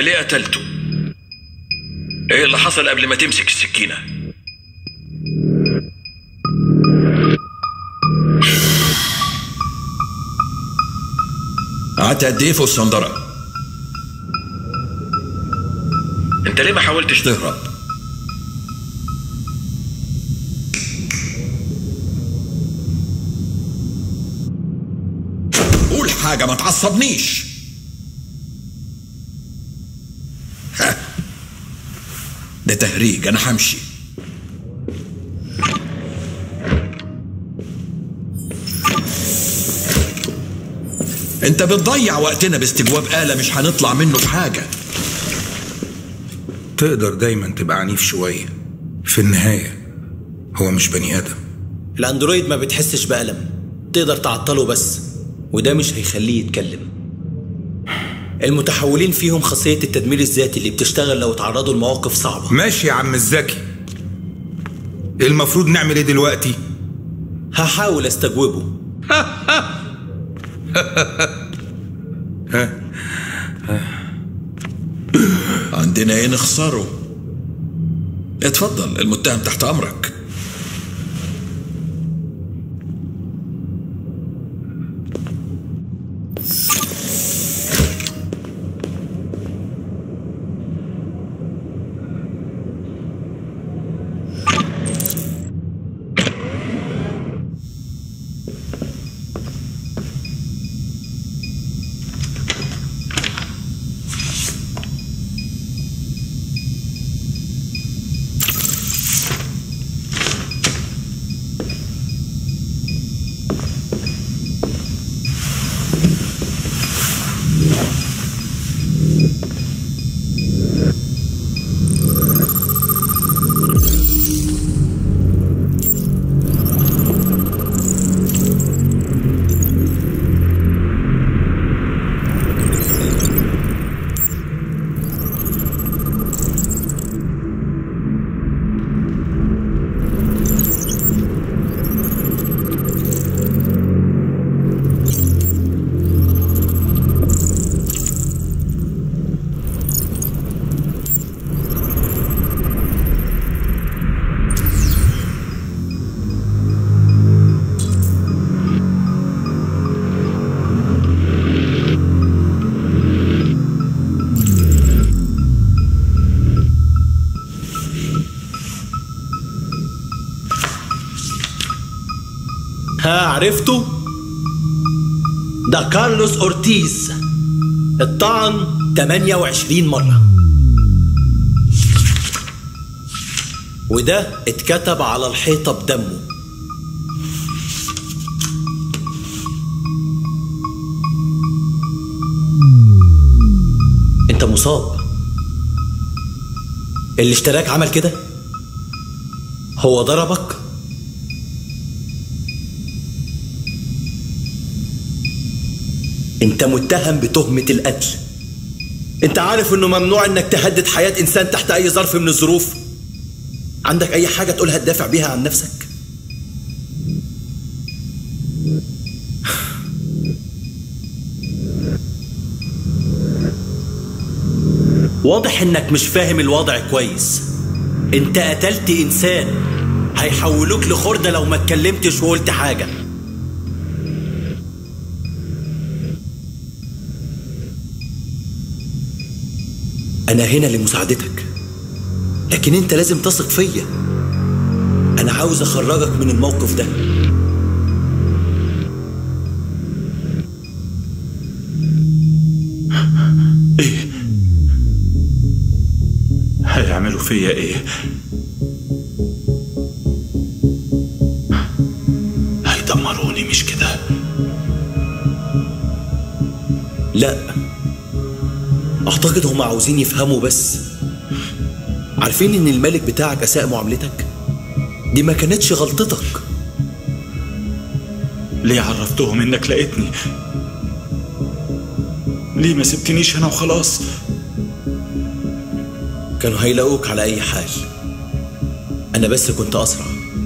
ليه قتلته ايه اللي حصل قبل ما تمسك السكينه قعدت قد ايه في الصندره انت ليه ما حاولتش تهرب قول حاجه ما تعصبنيش ها. ده تهريج انا همشي انت بتضيع وقتنا باستجواب آلة مش هنطلع منه بحاجة تقدر دايما تبقى عنيف شوية في النهاية هو مش بني آدم الاندرويد ما بتحسش بألم تقدر تعطله بس وده مش هيخليه يتكلم المتحولين فيهم خاصية التدمير الذاتي اللي بتشتغل لو اتعرضوا لمواقف صعبة ماشي يا عم الزكي المفروض نعمل ايه دلوقتي هحاول استجوبه عندنا ايه نخسره اتفضل المتهم تحت امرك ها عرفتوا؟ ده كارلوس أورتيز الطعن 28 مرة وده اتكتب على الحيطة بدمه انت مصاب اللي اشتراك عمل كده هو ضربك انت متهم بتهمة القتل انت عارف انه ممنوع انك تهدد حياة انسان تحت اي ظرف من الظروف عندك اي حاجة تقولها تدافع بيها عن نفسك واضح انك مش فاهم الوضع كويس انت قتلت انسان هيحولوك لخردة لو ما اتكلمتش وقلت حاجة أنا هنا لمساعدتك لكن أنت لازم تثق فيا أنا عاوز أخرجك من الموقف ده ايه هيعملوا فيا ايه هيدمروني مش كده لا أعتقد هم عاوزين يفهموا بس عارفين إن الملك بتاعك أساء معاملتك دي ما كانتش غلطتك ليه عرفتهم انك لقيتني ليه ما سبتنيش هنا وخلاص كانوا هيلاقوك على أي حال أنا بس كنت أسرع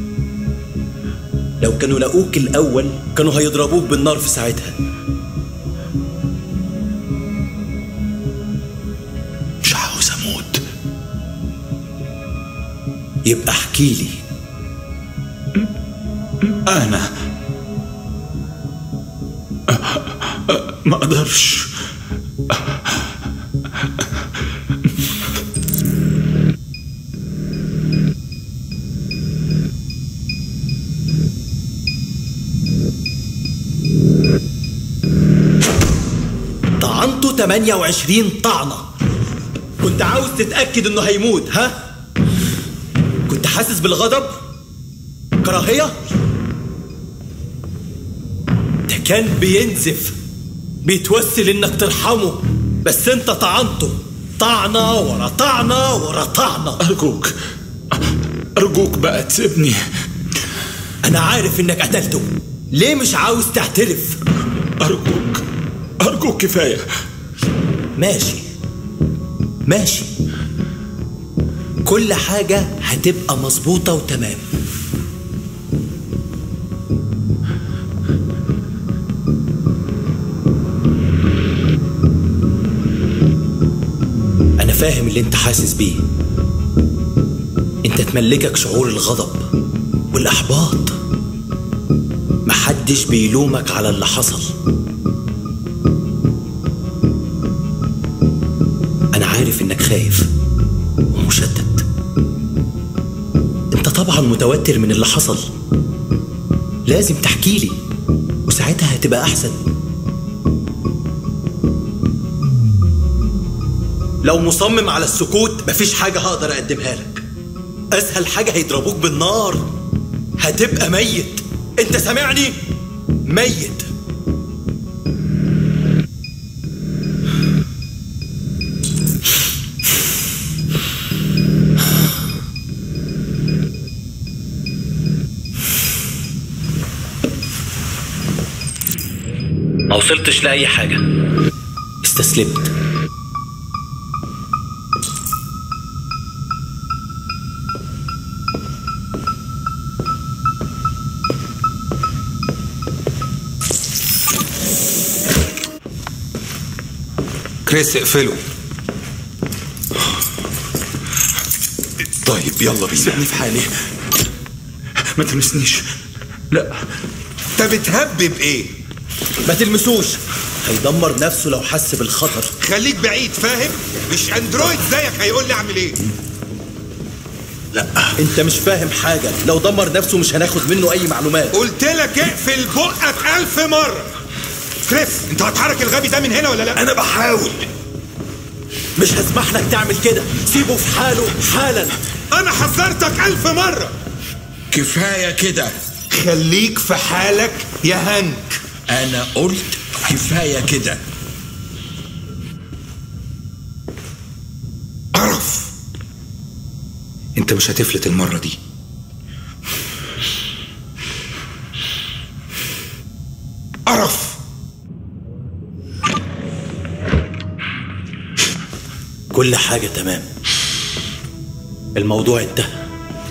لو كانوا لاقوك الأول كانوا هيضربوك بالنار في ساعتها يبقى احكي لي انا ما اقدرش طعنته 28 طعنة كنت عاوز تتأكد انه هيموت ها؟ كنت حاسس بالغضب؟ كراهية؟ ده كان بينزف بيتوسل انك ترحمه بس انت طعنته طعنة ورا طعنة ورا طعنة ارجوك ارجوك بقى تسيبني انا عارف انك قتلته ليه مش عاوز تعترف؟ ارجوك ارجوك كفايه ماشي ماشي كل حاجة هتبقى مظبوطة وتمام أنا فاهم اللي أنت حاسس بيه أنت تملكك شعور الغضب والإحباط محدش بيلومك على اللي حصل أنا عارف إنك خايف ومشتت أنت طبعا متوتر من اللي حصل لازم تحكي لي وساعتها هتبقى أحسن لو مصمم على السكوت مفيش حاجة هقدر أقدمها لك أسهل حاجة هيضربوك بالنار هتبقى ميت أنت سامعني؟ ميت ما وصلتش لأي حاجة استسلمت كريس اقفله طيب يلا بينا سيبني في حالي ما تلمسنيش لا انت بتهبب ايه ما تلمسوش هيدمر نفسه لو حس بالخطر خليك بعيد فاهم مش اندرويد زيك هيقول لي اعمل ايه انت مش فاهم حاجة لو دمر نفسه مش هناخد منه اي معلومات قلت لك اقفل بقك ألف مرة كريس انت هتحرك الغبي ده من هنا ولا لا انا بحاول مش هسمح لك تعمل كده سيبه في حاله حالا انا حذرتك ألف مرة كفاية كده خليك في حالك يا هنك أنا قلت كفاية كده قرف انت مش هتفلت المرة دي قرف كل حاجة تمام الموضوع انتهى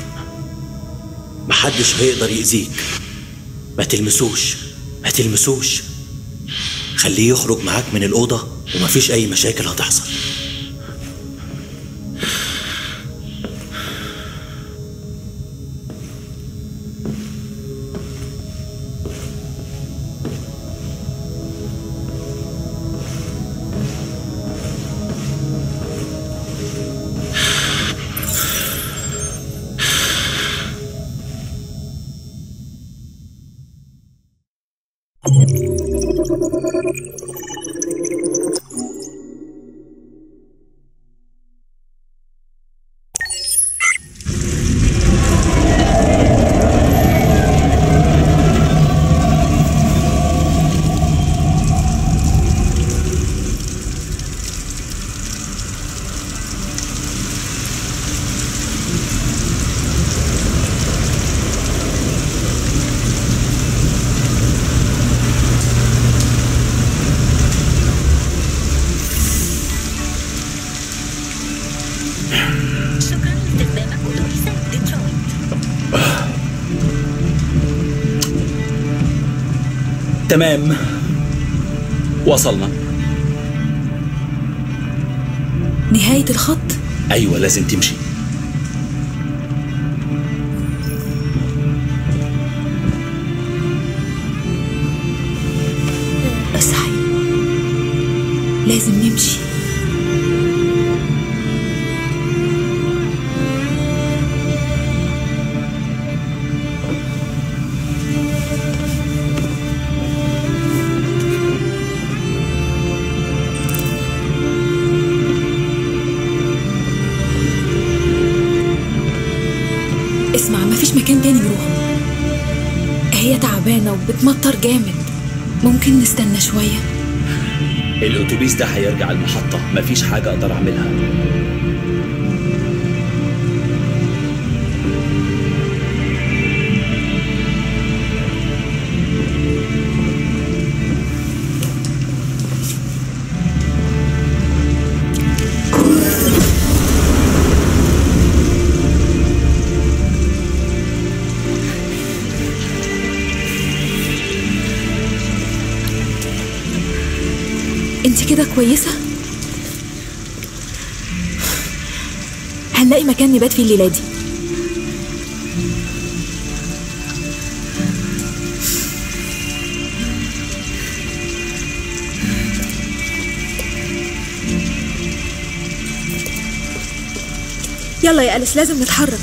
محدش هيقدر يأذيك ما تلمسوش ما تلمسوش خليه يخرج معاك من الأوضة ومفيش أي مشاكل هتحصل شكرا لاستخدامك أتوبيسات ديترويت تمام وصلنا نهاية الخط ايوه لازم تمشي لازم نمشي اسمع مفيش مكان تاني نروحه هي تعبانة وبتمطر جامد ممكن نستنى شوية الاتوبيس ده هيرجع المحطة مفيش حاجة اقدر اعملها انت كده كويسة؟ هنلاقي مكان نبات فيه الليلة دي يلا يا أليس لازم نتحرك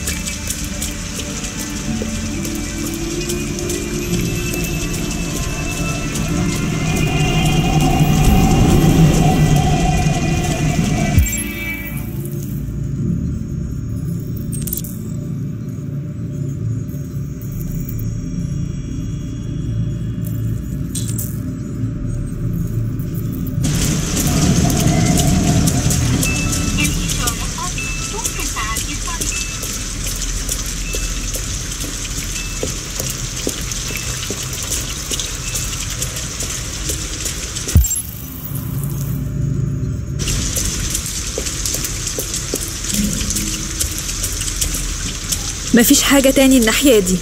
مفيش حاجة تاني الناحية دي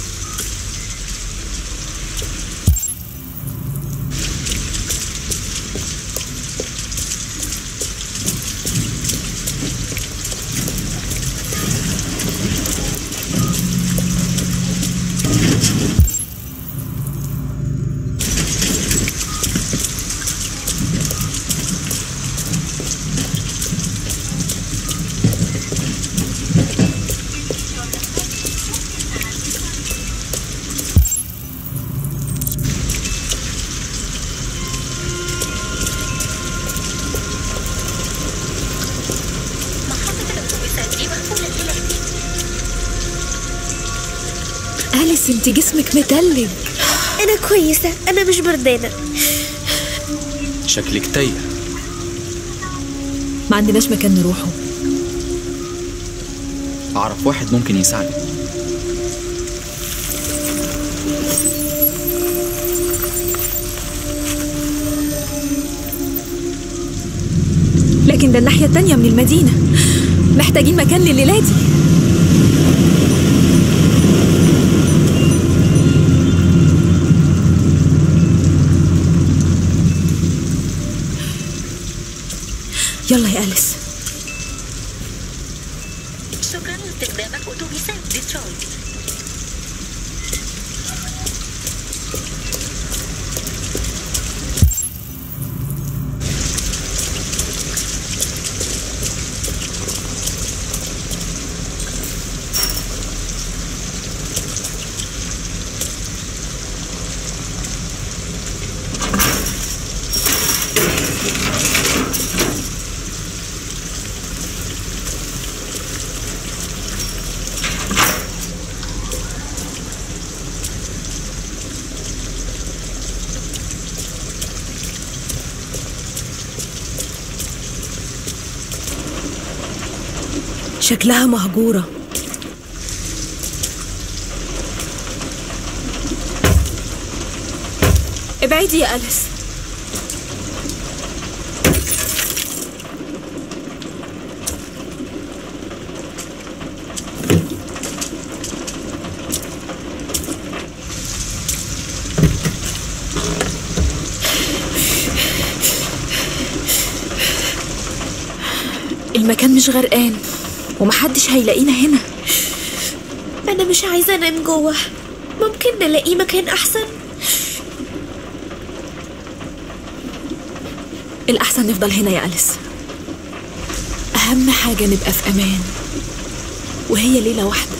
محطة الأتوبيسات دي مقفولة الليلة دي أليس انت جسمك متلج أنا كويسة أنا مش بردانة شكلك تايه ما عندناش مكان نروحه اعرف واحد ممكن يساعدك لكن ده الناحية التانية من المدينة محتاجين مكان لليلة دي يلا يا أليس شكرا لاستخدامك أتوبيسات ديترويت شكلها مهجورة ابعدي يا أليس المكان مش غرقان ومحدش هيلاقينا هنا أنا مش عايزة أنام جوه ممكن نلاقي مكان أحسن الأحسن نفضل هنا يا أليس أهم حاجة نبقى في أمان وهي ليلة واحدة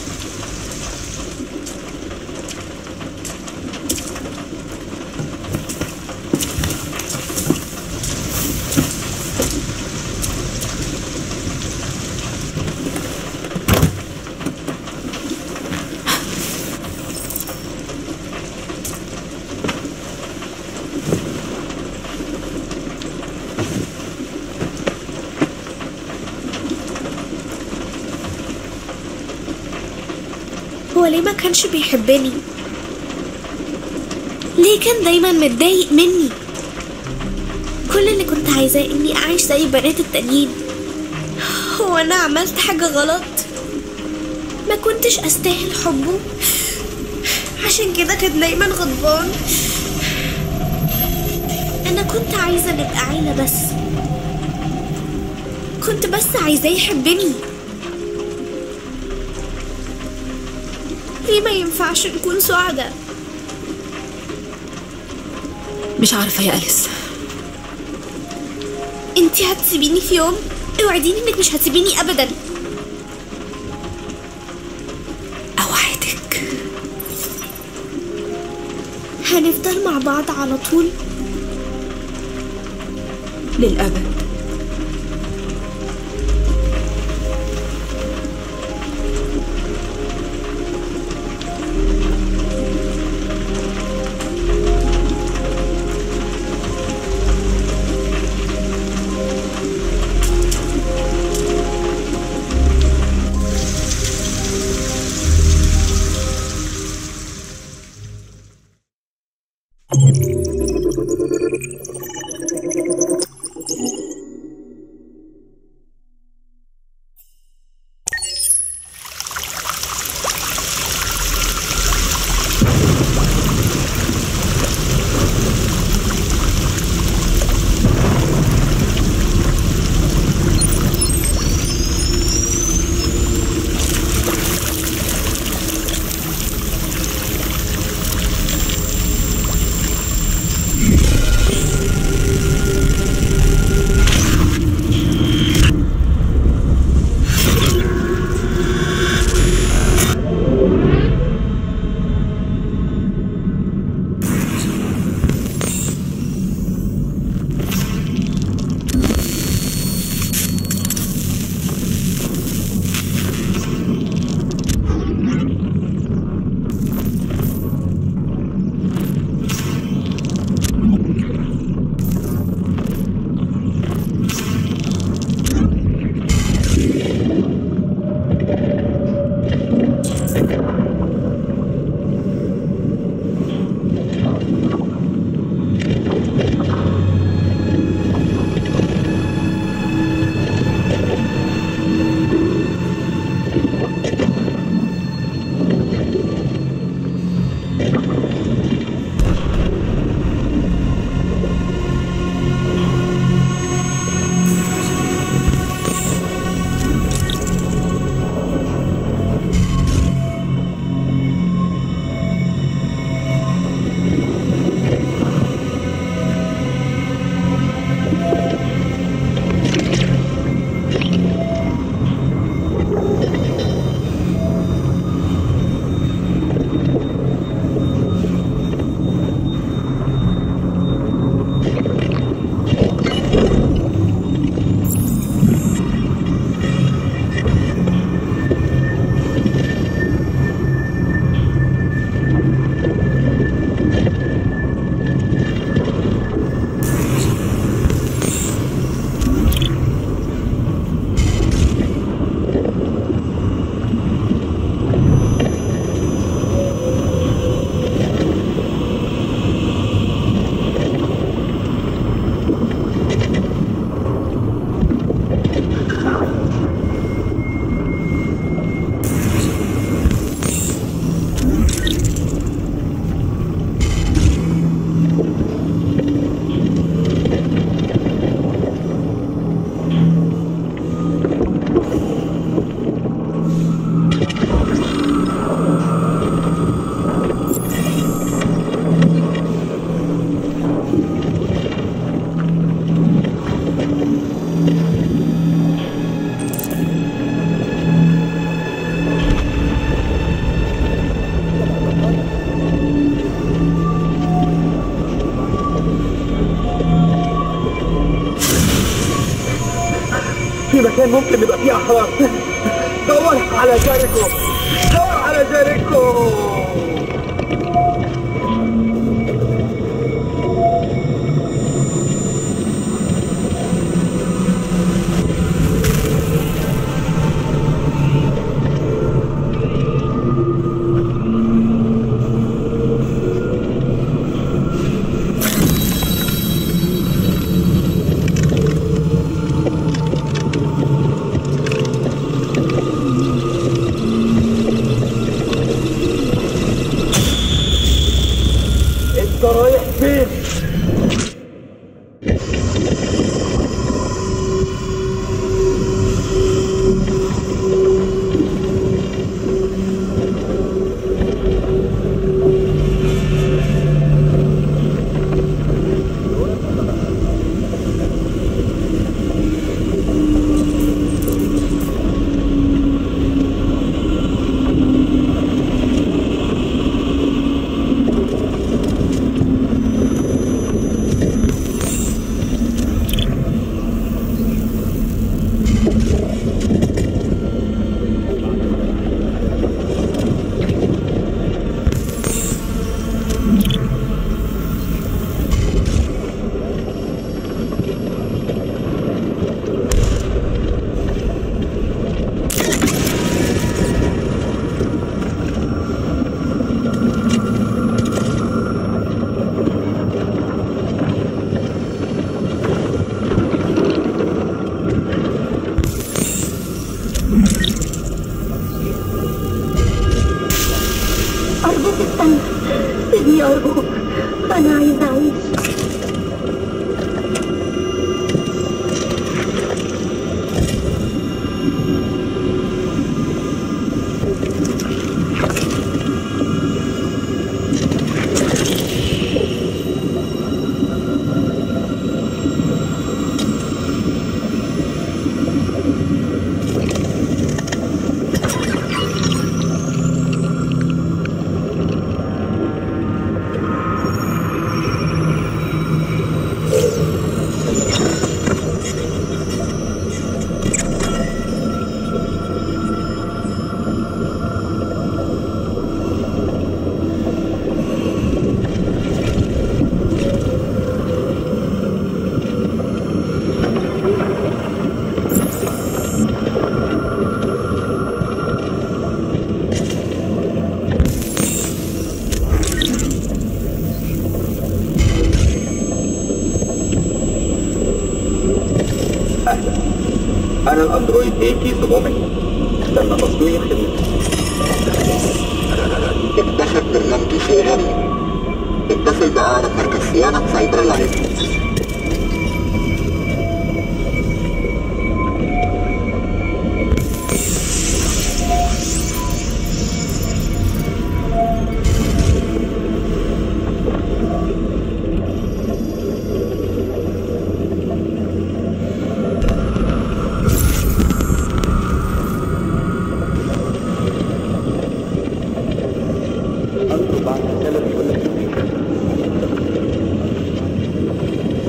هو ليه ما كانش بيحبني ليه كان دايما متضايق مني كل اللي كنت عايزاه اني اعيش زي البنات التانيين هو انا عملت حاجة غلط ما كنتش استاهل حبه عشان كده كان دايما غضبان انا كنت عايزة نبقى عيلة بس كنت بس عايزاه يحبني ليه ما ينفعش نكون سعداء مش عارفة يا أليس انتي هتسيبيني في يوم اوعديني انك مش هتسيبيني ابدا أوعدك هنفضل مع بعض على طول للأبد ممكن نبقى فيه احرار دور على جيريكو دور على جيريكو انت رايح فين؟ أرجوك استنى سيبني أرجوك أنا عايزة أعيش انا الاندرويد اي تي 700 تم تصميم خدمتي اكتشف برنامج شيء غريب اتصل بأقرب مركز صيانة سايبر لاين انظر بعد رسالة بيقول لك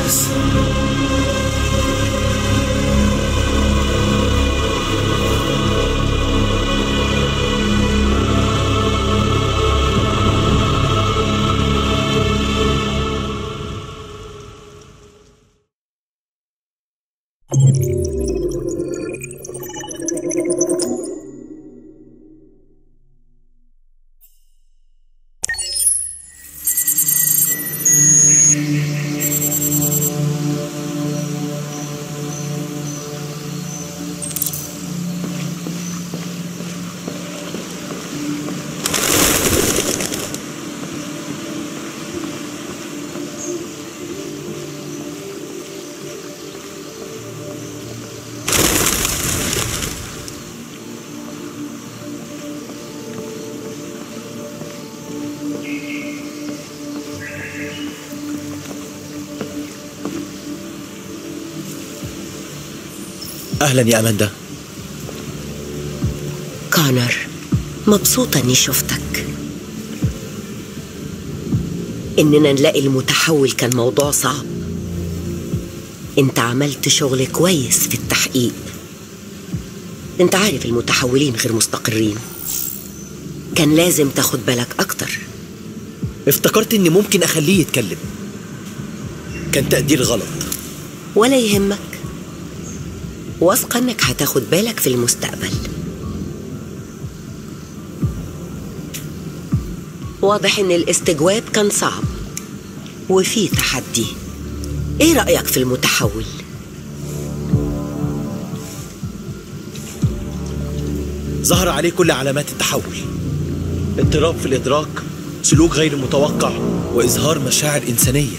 خالص اهلا يا اماندا كونر مبسوطة إني شفتك إننا نلاقي المتحول كان موضوع صعب أنت عملت شغل كويس في التحقيق أنت عارف المتحولين غير مستقرين كان لازم تاخد بالك أكتر افتكرت اني ممكن اخليه يتكلم كان تقدير غلط ولا يهمك واثقة إنك هتاخد بالك في المستقبل واضح إن الاستجواب كان صعب وفي تحدي إيه رأيك في المتحول؟ ظهر عليه كل علامات التحول اضطراب في الادراك سلوك غير متوقع واظهار مشاعر انسانيه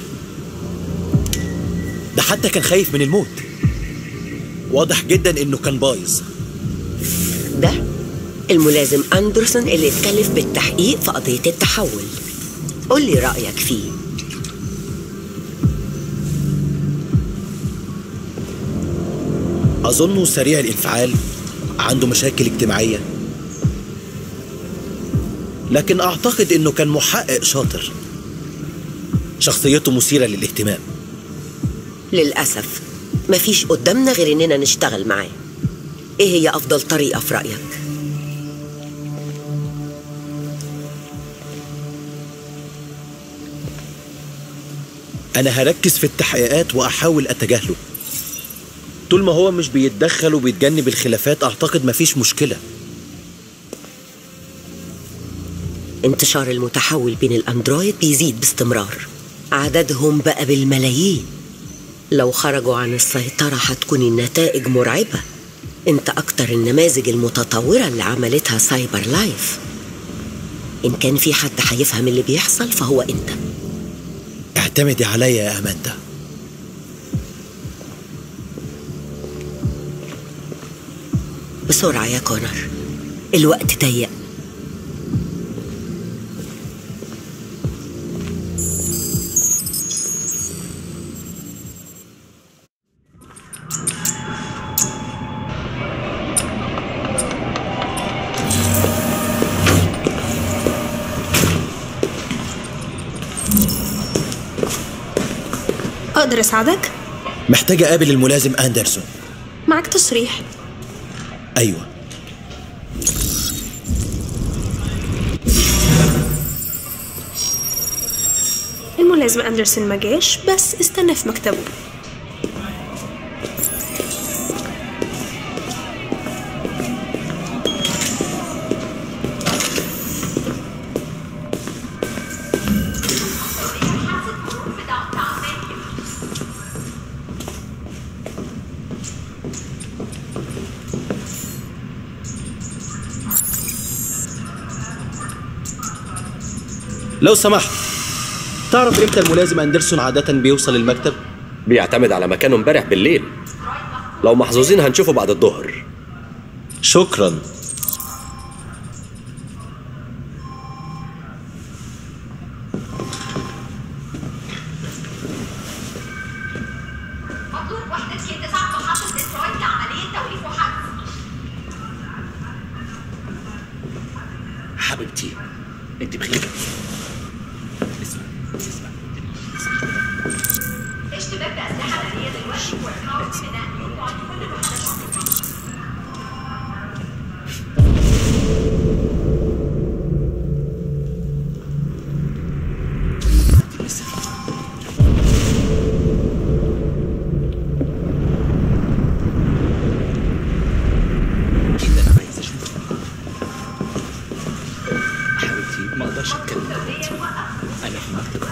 ده حتى كان خايف من الموت واضح جدا انه كان بايظ ده الملازم أندرسون اللي اتكلف بالتحقيق في قضية التحول قول لي رأيك فيه اظنه سريع الانفعال عنده مشاكل اجتماعيه لكن اعتقد انه كان محقق شاطر شخصيته مثيره للاهتمام للأسف مفيش قدامنا غير إننا نشتغل معاه إيه هي أفضل طريقة في رأيك؟ انا هركز في التحقيقات واحاول اتجاهله طول ما هو مش بيتدخل وبيتجنب الخلافات اعتقد مفيش مشكله انتشار المتحول بين الأندرويد بيزيد باستمرار عددهم بقى بالملايين لو خرجوا عن السيطرة هتكون النتائج مرعبة انت أكتر النماذج المتطورة اللي عملتها سايبر لايف إن كان في حد هيفهم اللي بيحصل فهو أنت اعتمدي عليا يا اماندا بسرعة يا كونر الوقت ضيق أقدر أساعدك؟ محتاج اقابل الملازم اندرسون معك تصريح ايوه الملازم أندرسون ما جاش بس استنى في مكتبه لو سمحت تعرف امتى الملازم اندرسون عاده بيوصل المكتب بيعتمد على مكانه امبارح بالليل لو محظوظين هنشوفه بعد الظهر شكرا مطلوب وحدة ك 9 محطة ديترويت لعملية توليف وحجز حبيبتي انت بخير اشتباك اكيد انا عايز اشوفك حبيبتي ما اقدرش اتكلم دلوقتي انا في المكتب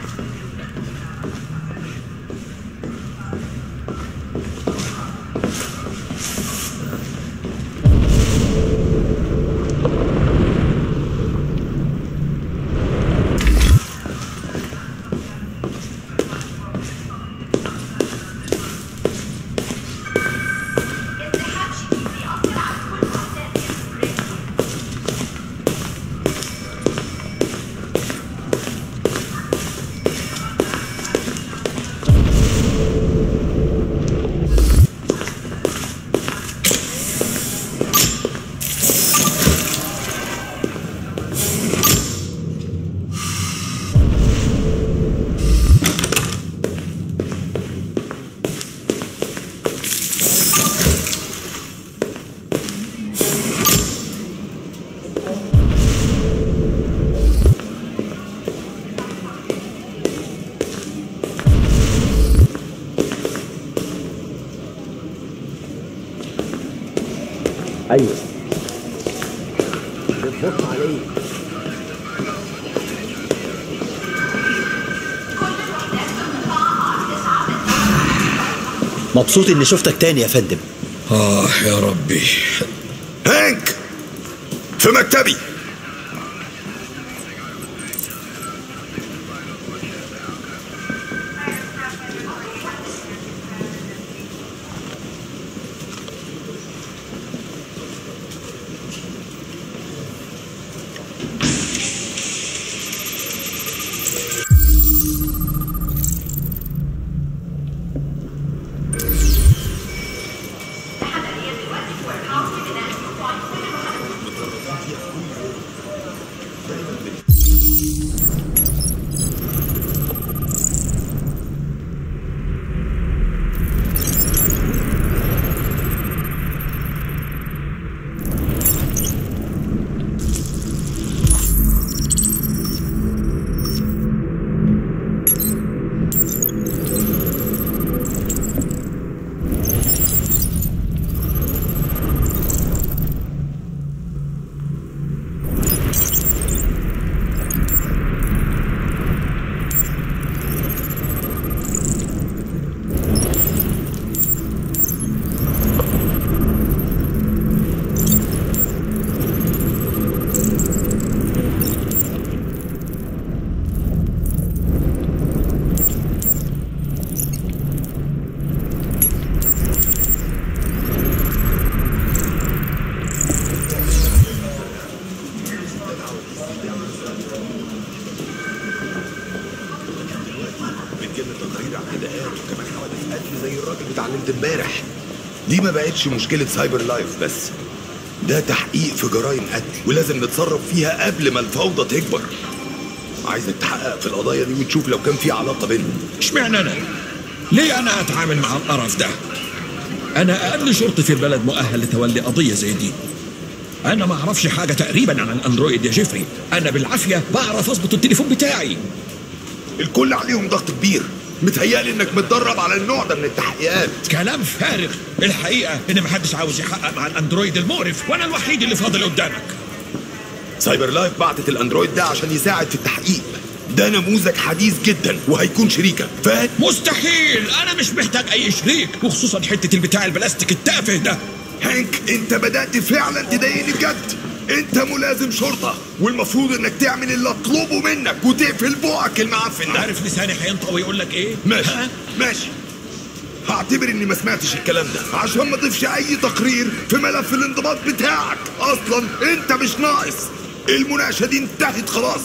ايوه بتبص عليه مبسوط اني شفتك تاني يا فندم آه يا ربي هانك في مكتبي بتجيب تقارير عن اداءات وكمان حوادث قتل زي الراجل بتاع اللي امبارح دي ما بقتش مشكلة سايبر لايف بس ده تحقيق في جرائم قتل ولازم نتصرف فيها قبل ما الفوضى تكبر عايزك تحقق في القضايا دي وتشوف لو كان في علاقة بينهم اشمعنى انا؟ ليه انا اتعامل مع القرف ده؟ انا اقل شرطي في البلد مؤهل لتولي قضيه زي دي. انا ما اعرفش حاجه تقريبا عن الاندرويد يا جيفري، انا بالعافيه بعرف اظبط التليفون بتاعي. الكل عليهم ضغط كبير متهيألي انك متدرب على النوع ده من التحقيقات كلام فارغ، الحقيقه ان محدش عاوز يحقق مع الاندرويد المقرف وانا الوحيد اللي فاضل قدامك. سايبر لايف بعتت الاندرويد ده عشان يساعد في التحقيق ده نموذج حديث جدا وهيكون شريكك فاهم مستحيل انا مش محتاج اي شريك وخصوصا حته البتاع البلاستيك التافه ده هانك انت بدأت فعلا تضايقني بجد انت ملازم شرطة والمفروض انك تعمل اللي اطلبه منك وتقفل بوقك المعفن ده عارف لساني هينطق ويقول لك ايه ماشي ماشي هعتبر اني ما سمعتش الكلام ده عشان ما اضيفش اي تقرير في ملف الانضباط بتاعك اصلا انت مش ناقص المناقشه دي انتهت خلاص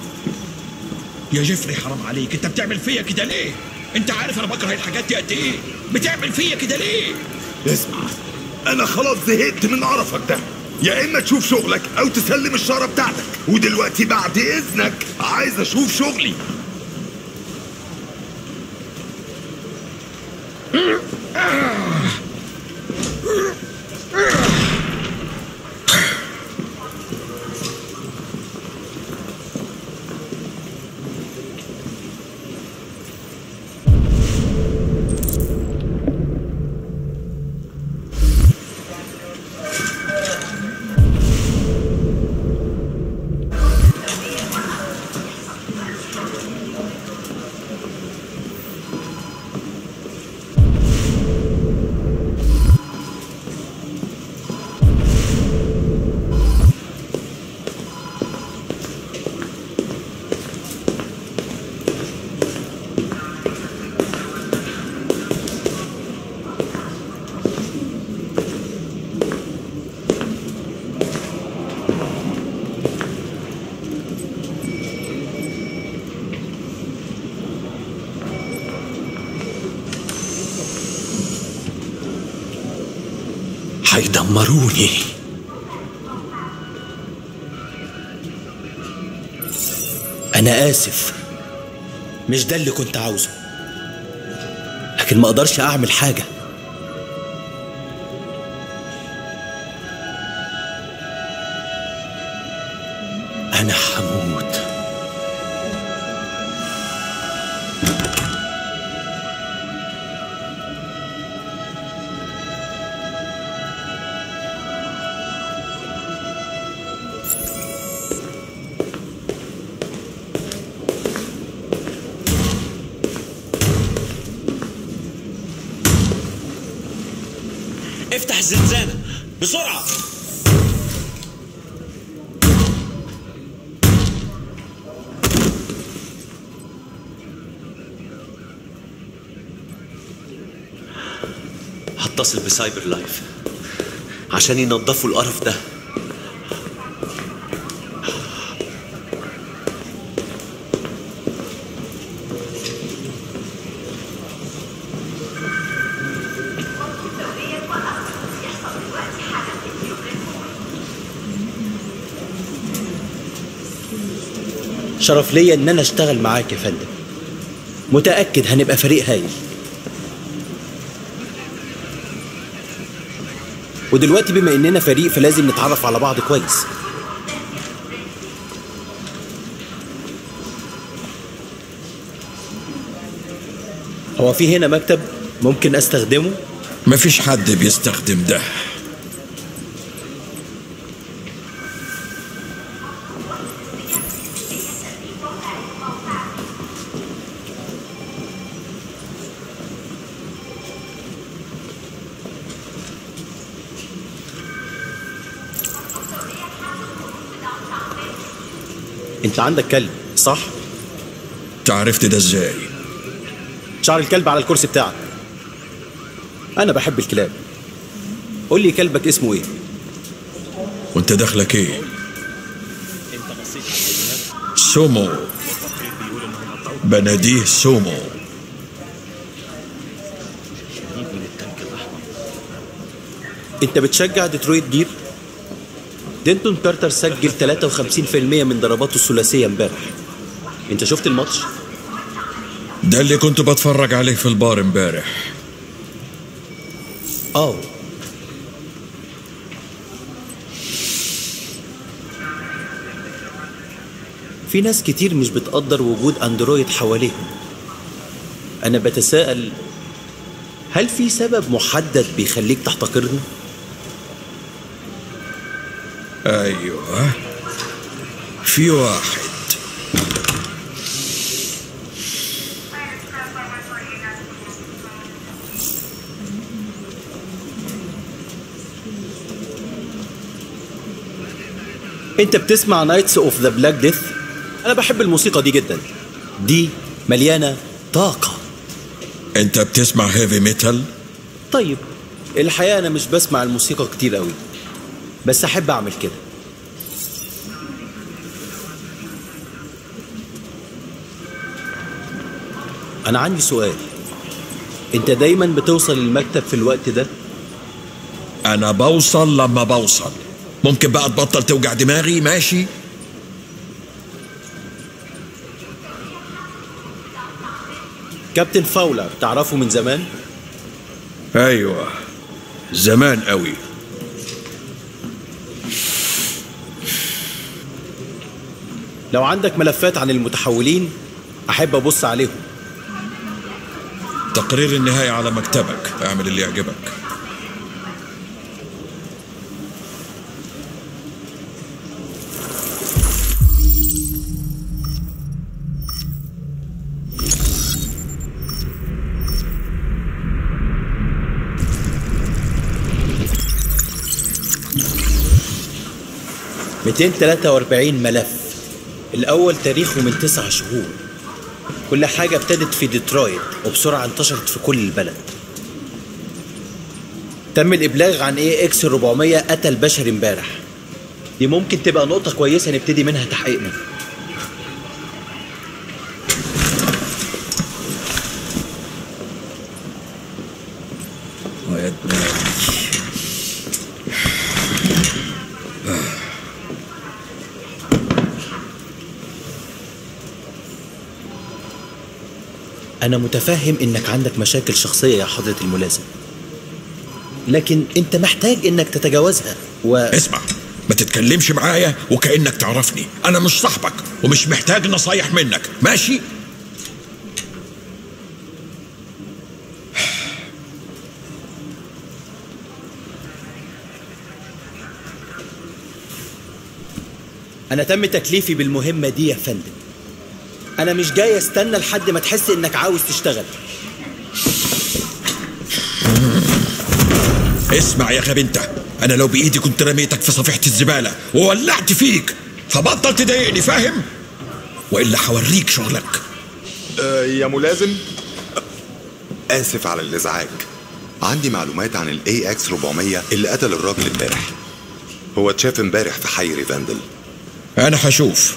يا جيفري حرام عليك انت بتعمل فيا كده ليه انت عارف انا بكره الحاجات دي قد ايه بتعمل فيا كده ليه اسمع انا خلاص زهقت من قرفك ده يا اما تشوف شغلك او تسلم الشاره بتاعتك ودلوقتي بعد اذنك عايز اشوف شغلي هيدمروني أنا آسف مش ده اللي كنت عاوزه لكن ما أقدرش أعمل حاجة أنا هموت افتح الزنزانة بسرعة هتصل بسايبر لايف عشان ينظفوا القرف ده شرف ليا ان انا اشتغل معاك يا فندم متاكد هنبقى فريق هايل ودلوقتي بما اننا فريق فلازم نتعرف على بعض كويس هو في هنا مكتب ممكن استخدمه مفيش حد بيستخدم ده انت عندك كلب صح تعرفت ده ازاي شعر الكلب على الكرسي بتاعك انا بحب الكلاب قول لي كلبك اسمه ايه وانت دخلك ايه سومو بناديه سومو انت بتشجع ديترويت جير دينتون كارتر سجل 53% من ضرباته الثلاثيه امبارح انت شفت الماتش ده اللي كنت بتفرج عليه في البار امبارح اه في ناس كتير مش بتقدر وجود اندرويد حواليهم انا بتساءل هل في سبب محدد بيخليك تحتقرني ايوه في واحد انت بتسمع نايتس اوف ذا بلاك ديث انا بحب الموسيقى دي جدا دي مليانه طاقه انت بتسمع هيفي ميتال طيب الحقيقه انا مش بسمع الموسيقى كتير قوي بس احب اعمل كده انا عندي سؤال انت دايما بتوصل المكتب في الوقت ده انا بوصل لما بوصل ممكن بقى تبطل توجع دماغي ماشي كابتن فاولر تعرفه من زمان ايوه زمان قوي لو عندك ملفات عن المتحولين أحب أبص عليهم تقرير النهاية على مكتبك اعمل اللي يعجبك ميتين تلاتة وأربعين ملف الأول تاريخه من تسع شهور كل حاجة ابتدت في ديترويت وبسرعة انتشرت في كل البلد تم الإبلاغ عن ايه اكس 400 قتل بشري امبارح دي ممكن تبقى نقطة كويسة نبتدي منها تحقيقنا يا دماغي أنا متفهم إنك عندك مشاكل شخصية يا حضرة الملازم لكن أنت محتاج إنك تتجاوزها و... اسمع ما تتكلمش معايا وكأنك تعرفني أنا مش صاحبك ومش محتاج نصايح منك ماشي أنا تم تكليفي بالمهمة دي يا فندم أنا مش جاي أستنى لحد ما تحس إنك عاوز تشتغل اسمع يا غبي انت انا لو بايدي كنت رميتك في صفيحه الزباله وولعت فيك فبطل تضايقني فاهم والا هوريك شغلك آه يا ملازم آسف على الإزعاج عندي معلومات عن الاي اكس 400 اللي قتل الراجل امبارح هو اتشاف امبارح في حي ريفاندل انا هشوف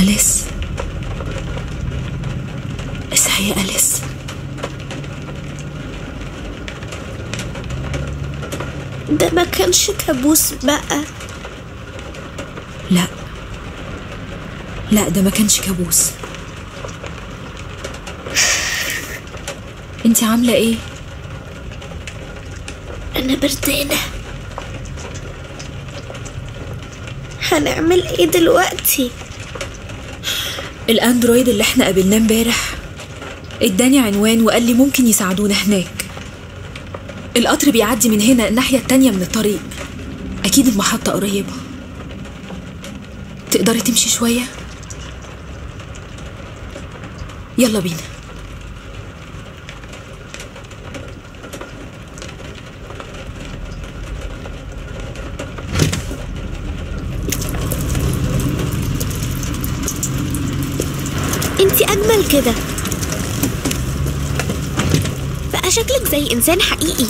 أليس ازاي أليس ده ما كانش كابوس بقى لا لا ده ما كانش كابوس انت عاملة ايه؟ أنا بردانة هنعمل ايه دلوقتي؟ الاندرويد اللي احنا قابلناه امبارح اداني عنوان وقال لي ممكن يساعدونا هناك القطر بيعدي من هنا الناحية التانية من الطريق أكيد المحطة قريبة تقدري تمشي شوية؟ يلا بينا انتي أجمل كده بقى شكلك زي إنسان حقيقي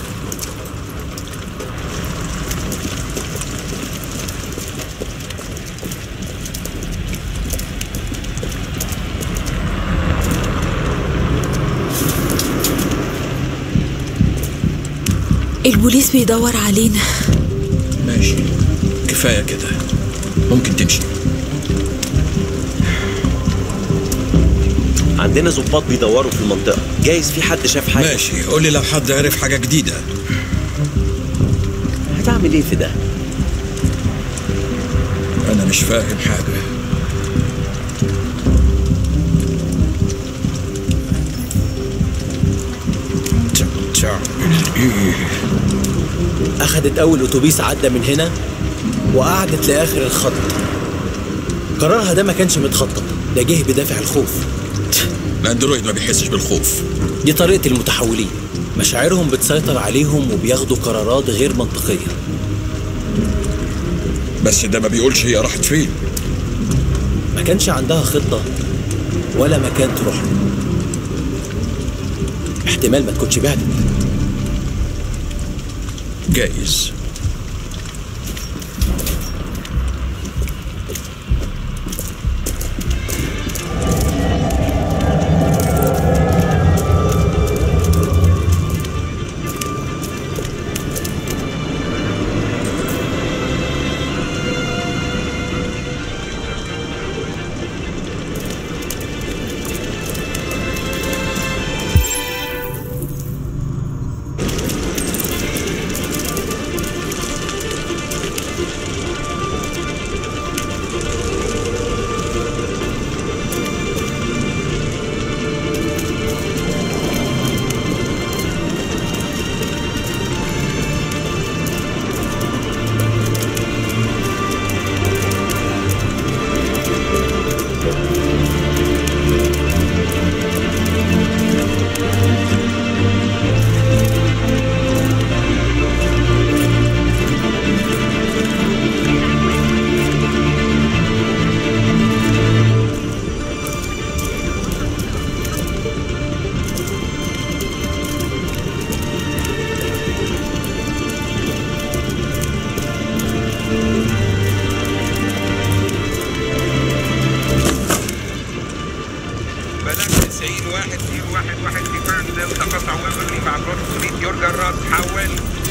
البوليس بيدور علينا ماشي كفاية كده ممكن تمشي عندنا ظباط بيدوروا في المنطقة جايز في حد شاف حاجة ماشي قول لي لو حد عرف حاجة جديدة هتعمل ايه في ده؟ أنا مش فاهم حاجة أخدت أول أتوبيس عدى من هنا وقعدت لآخر الخط قرارها ده ما كانش متخطط ده جه بدافع الخوف الأندرويد ما بيحسش بالخوف دي طريقة المتحولين مشاعرهم بتسيطر عليهم وبياخدوا قرارات غير منطقية بس ده ما بيقولش هي راحت فين ما كانش عندها خطة ولا مكان تروح له احتمال ما تكونش بعدت جايز بلغ 90 واحد زيرو واحد واحد في فان دلتا قطع ويمبرلي مع برود ستريت يرجى الرد حول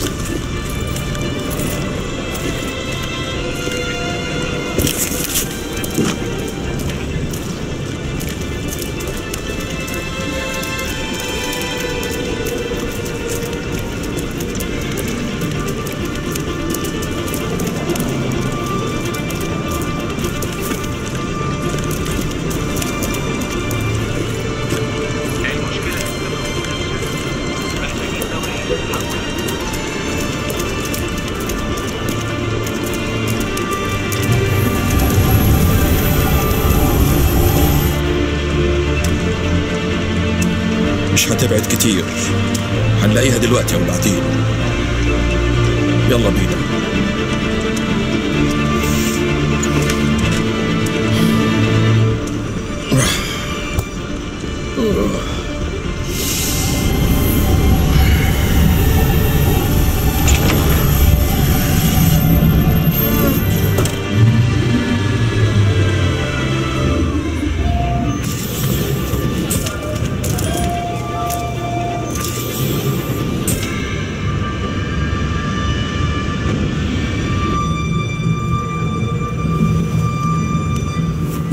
مش هتبعد كتير هنلاقيها دلوقتي او بعدين يلا بينا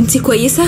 انت كويسة؟